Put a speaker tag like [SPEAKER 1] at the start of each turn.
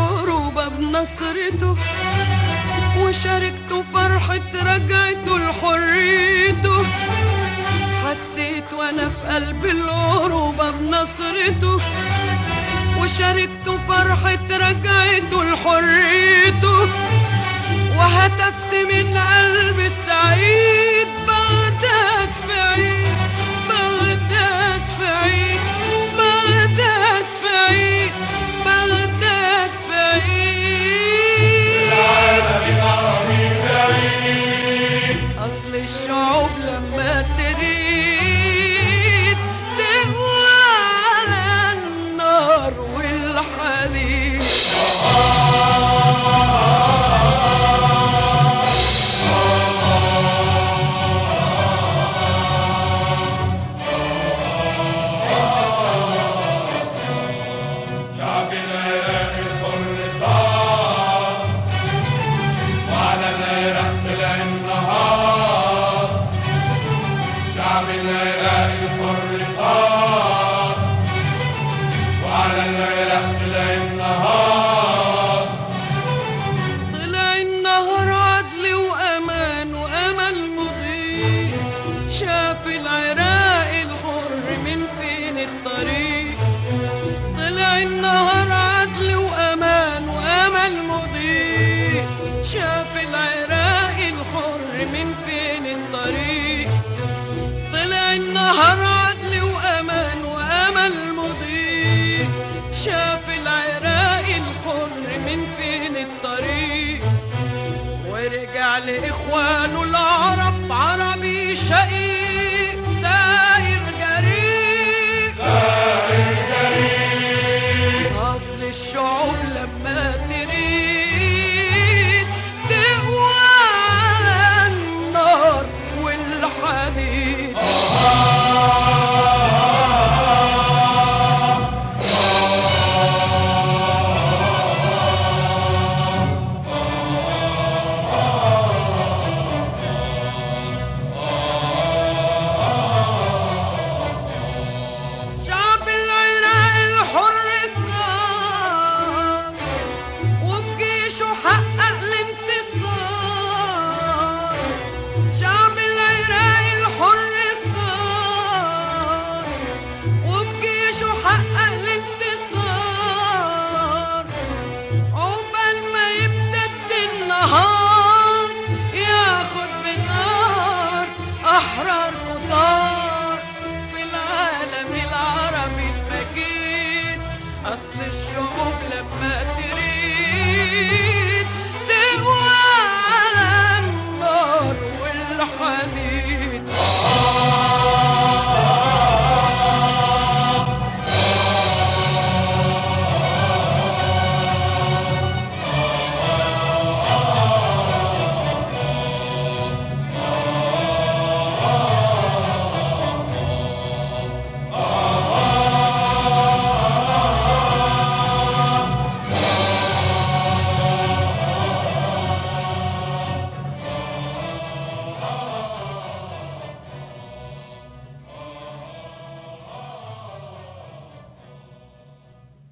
[SPEAKER 1] العروبة بنصرته وشاركته فرحة رجعته لحريته حسيت وانا في قلب العروبة بنصرته وشاركته فرحة رجعته لحريته وهتفت من قلبي السعيد بغداد في عيد بغداد في عيد بغداد في عيد بغداد في عيد أصل الشعوب لما تريد تهوى على النار والحديد
[SPEAKER 2] شعب العراق الحر صار وعلى العراق طلع النهار شعب العراق الحر صار وعلى العراق طلع النهار
[SPEAKER 1] طلع النهر عدل وأمان وأمل مضيء شاف العراق الحر من فين الطريق طلع النهر عدل وأمان وأمل مضيء شاف العراق الحر من فين الطريق طلع النهر عدل وأمان وأمل مضيء شاف العراق الحر من فين الطريق ورجع لإخوانه العرب عربي شقي